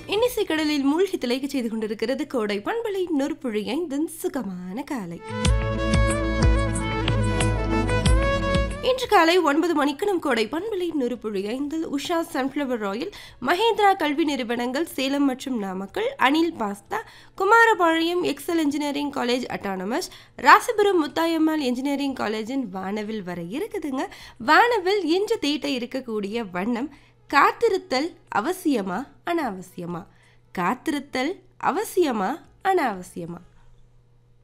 இன்னிசை கடலில் மூழ்கி திளைக்க செய்து கொண்டிருக்கிறது கோடை பண்பலை நொறுப்புழி ஐந்தின் சுகமான காலை இன்று காலை ஒன்பது மணிக்கு நம் கோடை பண்பலை நொறுப்புழி ஐந்தில் உஷா சன்ஃப்ளவர் ஆயில் மகேந்திரா கல்வி நிறுவனங்கள் சேலம் மற்றும் Namakkal Anil pasta Kumarapalayam Excel engineering college autonomous Rasipuram Muthayammal engineering காலேஜின் வானவில் வர இருக்குதுங்க வானவில் இன்று தீட்ட இருக்கக்கூடிய வண்ணம் காத்திருத்தல் அவசியமா அனாவசியமா காத்திருத்தல் அவசியமா அனாவசியமா